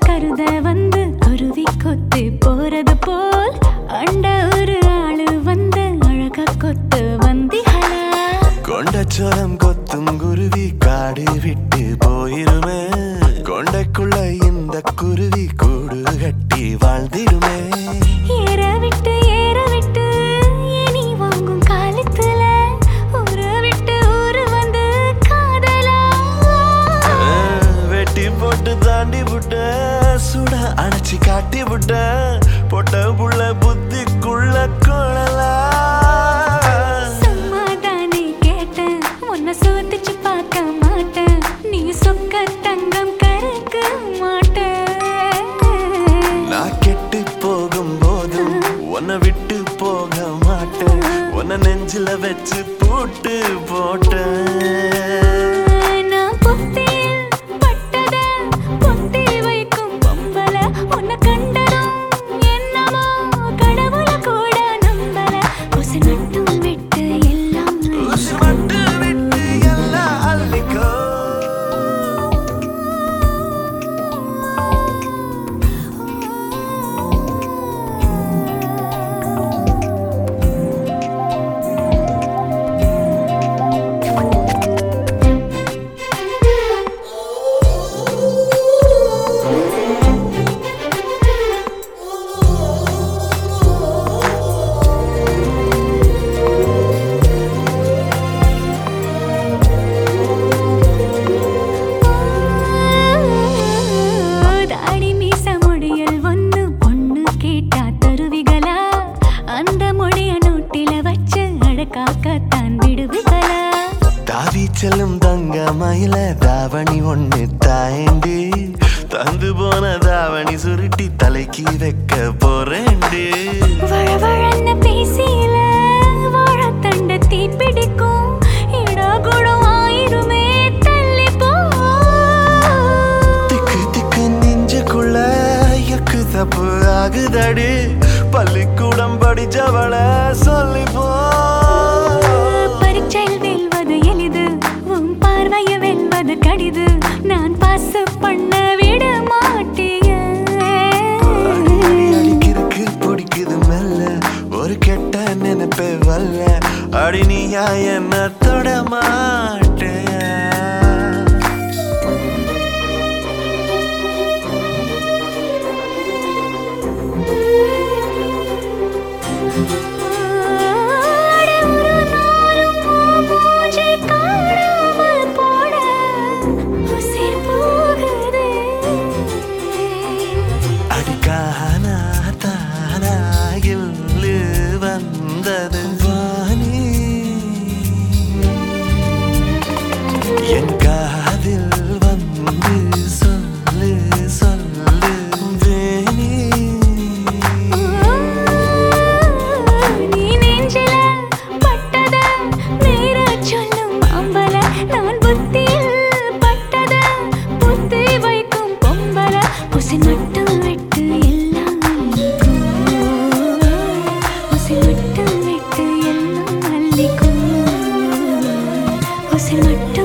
கருத வந்து குருவி கொத்து போறது போல் அண்ட ஒரு ஆளு வந்து அழகா கொத்து வந்திகளா கொண்டச்சோரம் கொத்தும் குருவி காடு விட்டு போயிருமே கொண்டைக்குள்ள இந்த குருவி கூடு கட்டி வாழ்ந்திடுமே ஏற விட்டு ஏற விட்டு இனி வாங்கும் காலத்துல ஊரு விட்டு ஊரு வந்து காதலா ஆ, வெட்டி போட்டு தாண்டி விட்ட சுட அணைச்சி காட்டி விட்ட பொட்ட புள்ள புத்திக்குள்ள கொள்ளலா சும்மாதானே கேட்டேன் உன்னை சோதிச்சு பார்க்க மாட்டேன் நீ சொக்க தங்கம் கறக்க மாட்டேன் நான் கெட்டு போகும் போதும் உன்னை விட்டு போக மாட்டேன் உன்னை நெஞ்சில வச்சு பூட்டு போட்டேன் நான் பொத்தியில் பட்டத பொத்தி வைக்கும் பொம்பல உன்னை கண்டதும் என்னமோ கடவுள கூட நம்பல உசு மட்டும் விட்டு எல்லாம் ஊசி மட்டும் விட்டு எல்லாம் அள்ளிக்கோ தாடி மீச முடியல் ஒண்ணு பொண்ணு கேட்டா தருவிகளா அந்த மொழிய நோட்டில வச்சு அழகாக்கத்தான் விடுவிகளா தாவி செல்லும் தங்க மயில தாவணி ஒண்ணு தாயண்டி தந்து போன தாவணி சுருட்டி தலைக்கு வைக்க போறேன்டி வழவழன்னு பேசியில வாழத்தண்ட தீ பிடிக்கும் இடகுடம் ஆயிருமே தள்ளி போ திக்கு திக்கு நெஞ்சுக்குள்ள எக்கு தப்பு ஆகுதடி பள்ளிக்கூடம் படிச்சவள சொல்லி போ பரீட்சையில் வெல்வது எளிது உன் பார்வைய வெல்வது கடிது நான் பாஸ் பண்ண விட மாட்டேன் அடிக்கிறதுக்கு பிடிக்குது மெல்ல ஒரு கெட்ட நினைப்பே வல்ல அடி நீயா என்ன தொட மாட்டேன் ஆட ஒரு நாளும் உன் மூஞ்சை காணாமல் போட உசிர் போகுதே. அடிக்கானா தானா இல்லு வந்தது வாணி என் காதில் வந்து சொல்லு சொல்லு வேணி நீ நெஞ்சில பட்டத நேரச் சொல்லும் அம்பல. நான் புத்தியில் பட்டத புத்தி வைக்கும் பொம்பல. உசிர் மட்டும் விட்டு எல்லாம் அள்ளிக்கோ. உசிர் மட்டும் விட்டு எல்லாம் அள்ளிக்கோ. உசிர் மட்டும்